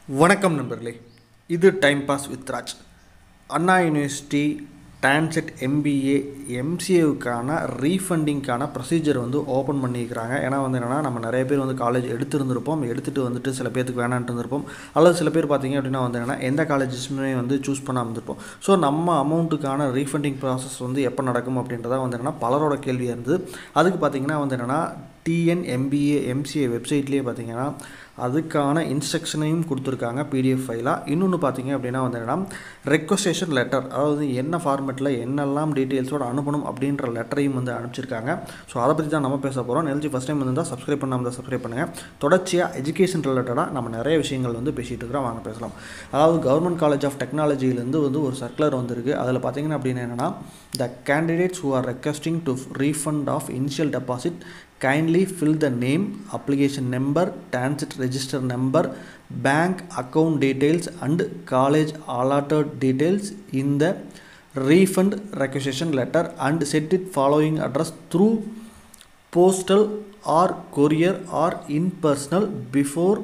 வணக்கம் நண்பர்களே இது time pass with Raj Anna university TANCET MBA எம்சிஏவுக்கான ரீஃபண்டிங்க்கான ப்ரொசீஜர் வந்து ஓப்பன் பண்ணியிருக்கிறாங்க ஏன்னா வந்து என்னென்னா நம்ம நிறைய பேர் வந்து காலேஜ் எடுத்திருந்திருப்போம் எடுத்துகிட்டு வந்துட்டு சில பேருக்கு வேணான்ட்டு இருந்திருப்போம் அல்லது சில பேர் பார்த்தீங்க அப்படின்னா வந்து என்னென்னா எந்த காலேஜஸுமே வந்து சூஸ் பண்ணாமல் இருந்திருப்போம் ஸோ நம்ம அமௌண்ட்டுக்கான ரீஃபண்டிங் ப்ராசஸ் வந்து எப்போ நடக்கும் அப்படின்றத வந்து என்னென்னா பலரோட கேள்வியாக இருந்தது அதுக்கு பார்த்தீங்கன்னா வந்து என்னென்னா டிஎன் எம்பிஏ எம்சிஏ வெப்சைட்லேயே பார்த்தீங்கன்னா அதுக்கான இன்ஸ்ட்ரக்ஷனையும் கொடுத்துருக்காங்க பிடிஎஃப் ஃபைலாக இன்னொன்று பார்த்தீங்க அப்படின்னா வந்து என்னன்னா ரெக்வஸ்டேஷன் லெட்டர் அதாவது என்ன ஃபார்மேட்டில் என்னெல்லாம் டீட்டெயில்ஸோடு அனுப்பணும் அப்படின்ற லெட்டரையும் வந்து அனுப்பிச்சிருக்காங்க ஸோ அதை பற்றி தான் நம்ம பேச போகிறோம் நிகழ்ச்சி ஃபஸ்ட் டைம் வந்து சப்ஸ்கிரைப் பண்ணாமல் தான் சப்ஸ்கிரைப் பண்ணுங்கள் தொடர்ச்சியாக எஜுகேஷன் ரிலேட்டடாக நம்ம நிறைய விஷயங்கள் வந்து பேசிகிட்டு இருக்கிறோம் வாங்க பேசலாம் அதாவது கவர்மெண்ட் காலேஜ் ஆஃப் டெக்னாலஜியிலேருந்து வந்து ஒரு சர்க்குலர் வந்திருக்கு அதில் பார்த்தீங்கன்னா அப்படின்னு என்னென்னா the candidates who are requesting to refund of initial deposit kindly fill the name application number transit register number bank account details and college allotted details in the refund requisition letter and send it following address through postal or courier or in personal before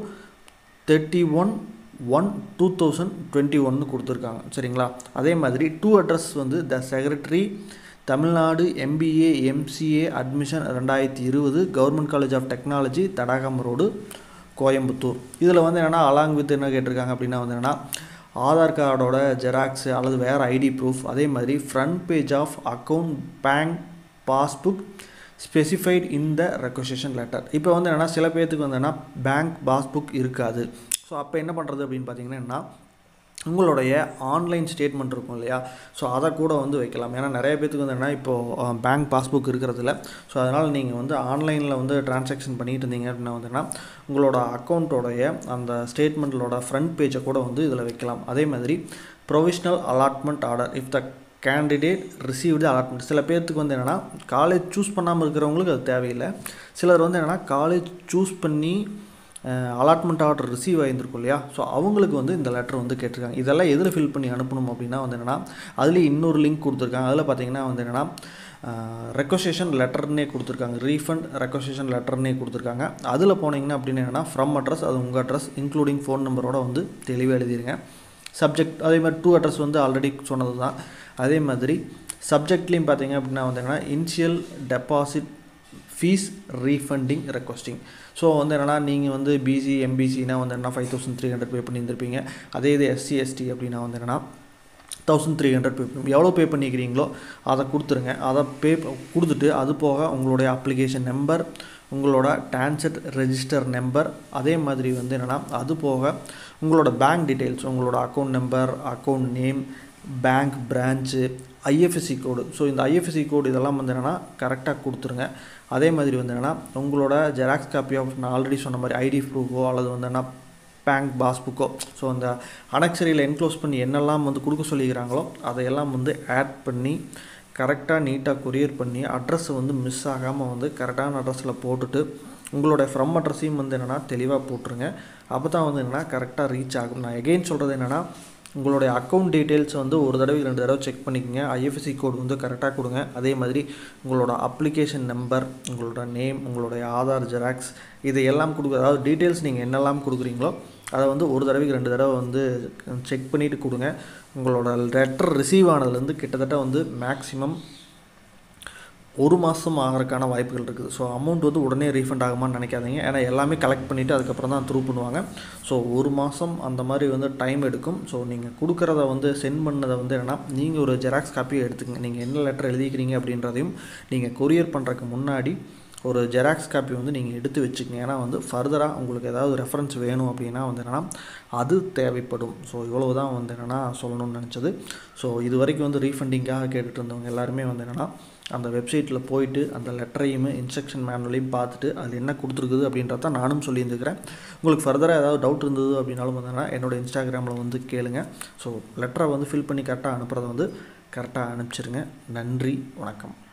31 one two thousand twenty ஒன்னு கொடுத்துருக்காங்க சரிங்களா அதே மாதிரி to address வந்து the secretary Tamil Nadu MBA MCA admission ரெண்டாயிரத்தி இருபது government college of technology Thadagam road Coimbatore இதில் வந்து என்னென்னா அலாங் வித் என்ன கேட்டிருக்காங்க அப்படின்னா வந்து என்னென்னா ஆதார் கார்டோட ஜெராக்ஸு அல்லது வேறு ஐடி ப்ரூஃப் அதே மாதிரி front page of account bank passbook specified in the requisition letter இப்போ வந்து என்னென்னா சில பேர்த்துக்கு வந்து என்ன பேங்க் பாஸ்புக் இருக்காது ஸோ அப்போ என்ன பண்ணுறது அப்படின்னு பார்த்தீங்கன்னா உங்களுடைய ஆன்லைன் ஸ்டேட்மெண்ட் இருக்கும் இல்லையா ஸோ அதை கூட வந்து வைக்கலாம் ஏன்னா நிறைய பேத்துக்கு வந்து என்ன இப்போது பேங்க் பாஸ்புக் இருக்கிறதில்ல ஸோ அதனால் நீங்கள் வந்து ஆன்லைனில் வந்து டிரான்சாக்ஷன் பண்ணிட்டு இருந்தீங்க அப்படின்னா வந்துன்னா உங்களோட அக்கௌண்ட்டோடைய அந்த ஸ்டேட்மெண்ட்டோட ஃப்ரண்ட் பேஜை கூட வந்து இதில் வைக்கலாம் அதே மாதிரி provisional allotment order if the candidate received allotment சில பேர்த்துக்கு வந்து என்னென்னா காலேஜ் சூஸ் பண்ணாமல் இருக்கிறவங்களுக்கு அது தேவையில்லை சிலர் வந்து என்னென்னா காலேஜ் சூஸ் பண்ணி அலாட்மெண்ட் ஆர்டர் ரிசீவ் ஆகியிருந்திருக்கும் இல்லையா ஸோ அவங்களுக்கு வந்து இந்த லெட்டர் வந்து கேட்டிருக்காங்க இதெல்லாம் எதில் ஃபில் பண்ணி அனுப்பணும் அப்படின்னா வந்து என்னென்னா அதுலேயும் இன்னொரு லிங்க் கொடுத்துருக்காங்க அதில் பார்த்தீங்கன்னா வந்து என்னென்னா ரெக்வஸ்டேஷன் லெட்டர்னே கொடுத்துருக்காங்க ரீஃபண்ட் ரெக்வஸ்டேஷன் லெட்டர்னே கொடுத்துருக்காங்க அதில் போனீங்கன்னா அப்படின்னு என்னென்னா ஃப்ரம் அட்ரஸ் அது உங்கள் அட்ரஸ் இன்க்ளூடிங் ஃபோன் நம்பரோட வந்து தெளிவாக எழுதிருங்க சப்ஜெக்ட் அதே மாதிரி டூ அட்ரஸ் வந்து ஆல்ரெடி சொன்னது தான் அதே மாதிரி சப்ஜெக்ட்லேயும் பார்த்தீங்க அப்படின்னா வந்து என்னென்னா initial deposit fees refunding requesting so வந்து என்னென்னா நீங்கள் வந்து பிசி எம்பிசினா வந்து என்ன five thousand three hundred pay பண்ணியிருந்திருப்பீங்க அதே இது எஸ்சி எஸ்டி அப்படின்னா வந்து என்னென்னா தௌசண்ட் த்ரீ ஹண்ட்ரட் பே பண்ணி எவ்வளோ பே பண்ணிக்கிறீங்களோ அதை கொடுத்துருங்க அதை பே கொடுத்துட்டு அது போக உங்களுடைய அப்ளிகேஷன் நம்பர் உங்களோட டான்செட் ரெஜிஸ்டர் நம்பர் அதே மாதிரி வந்து என்னென்னா அது போக உங்களோட பேங்க் டீட்டெயில்ஸ் உங்களோட account number account name bank branch IFSC code so இந்த ஐஎஃப்எஸ்சி கோடு இதெல்லாம் வந்து என்னென்னா கரெக்டாக கொடுத்துருங்க அதே மாதிரி வந்து என்னென்னா உங்களோட ஜெராக்ஸ் காப்பி ஆஃப் நான் ஆல்ரெடி சொன்ன மாதிரி ஐடி ப்ரூஃபோ அல்லது வந்து என்ன பேங்க் பாஸ்புக்கோ ஸோ அந்த அனக்சரியில் என்க்ளோஸ் பண்ணி என்னெல்லாம் வந்து கொடுக்க சொல்லிக்கிறாங்களோ அதையெல்லாம் வந்து ஆட் பண்ணி கரெக்டாக நீட்டாக கொரியர் பண்ணி அட்ரஸை வந்து மிஸ் ஆகாமல் வந்து கரெக்டான அட்ரஸில் போட்டுட்டு உங்களோட ஃப்ரம் அட்ரஸையும் வந்து என்னென்னா தெளிவாக போட்டுருங்க அப்போ தான் வந்து என்னென்னா கரெக்டாக ரீச் ஆகும் நான் எகெயின் சொல்கிறது என்னென்னா உங்களுடைய அக்கௌண்ட் டீட்டெயில்ஸ் வந்து ஒரு தடவை ரெண்டு தடவை செக் பண்ணிக்கோங்க ஐஎஃப்எஸ்சி கோடு வந்து கரெக்டாக கொடுங்க அதே மாதிரி உங்களோட அப்ளிகேஷன் நம்பர் உங்களோட நேம் உங்களுடைய ஆதார் ஜெராக்ஸ் இது எல்லாம் கொடுக்குற அதாவது டீட்டெயில்ஸ் நீங்கள் என்னெல்லாம் கொடுக்குறீங்களோ அதை வந்து ஒரு தடவைக்கு ரெண்டு தடவை வந்து செக் பண்ணிவிட்டு கொடுங்க உங்களோட லெட்டர் ரிசீவ் ஆனதுலேருந்து கிட்டத்தட்ட வந்து மேக்ஸிமம் ஒரு மாதம் ஆகிறதுக்கான வாய்ப்புகள் இருக்குது ஸோ அமௌண்ட் வந்து உடனே ரீஃபண்ட் ஆகுமான்னு நினைக்காதீங்க ஏன்னா எல்லாமே கலெக்ட் பண்ணிவிட்டு அதுக்கப்புறம் தான் த்ரூ பண்ணுவாங்க ஸோ ஒரு மாதம் அந்த மாதிரி வந்து டைம் எடுக்கும் ஸோ நீங்கள் கொடுக்குறத வந்து சென்ட் பண்ணதை வந்து என்னென்னா நீங்கள் ஒரு ஜெராக்ஸ் காப்பியை எடுத்துக்கங்க நீங்கள் என்ன லெட்டர் எழுதிக்கிறீங்க அப்படின்றதையும் நீங்கள் கொரியர் பண்ணுறதுக்கு முன்னாடி ஒரு ஜெராக்ஸ் காப்பி வந்து நீங்கள் எடுத்து வச்சுக்கங்க ஏன்னா வந்து ஃபர்தராக உங்களுக்கு ஏதாவது ரெஃபரன்ஸ் வேணும் அப்படின்னா வந்து என்னென்னா அது தேவைப்படும் ஸோ இவ்வளவு தான் வந்து என்னென்னா சொல்லணும்னு நினச்சது ஸோ இது வரைக்கும் வந்து ரீஃபண்டிங்காக கேட்டுட்டு இருந்தவங்க எல்லாருமே வந்து என்னென்னா அந்த வெப்சைட்டில் போயிட்டு அந்த லெட்டரையுமே இன்ஸ்ட்ரக்ஷன் மேனுவலையும் பார்த்துட்டு அது என்ன கொடுத்துருக்குது அப்படின்றத நானும் சொல்லியிருந்துக்கிறேன் உங்களுக்கு ஃபர்தராக ஏதாவது டவுட் இருந்தது அப்படின்னாலும் வந்தேன்னா என்னோடய இன்ஸ்டாகிராமில் வந்து கேளுங்க ஸோ லெட்டரை வந்து ஃபில் பண்ணி கரெக்டாக அனுப்புகிறத வந்து கரெக்டாக அனுப்பிச்சிருங்க நன்றி வணக்கம்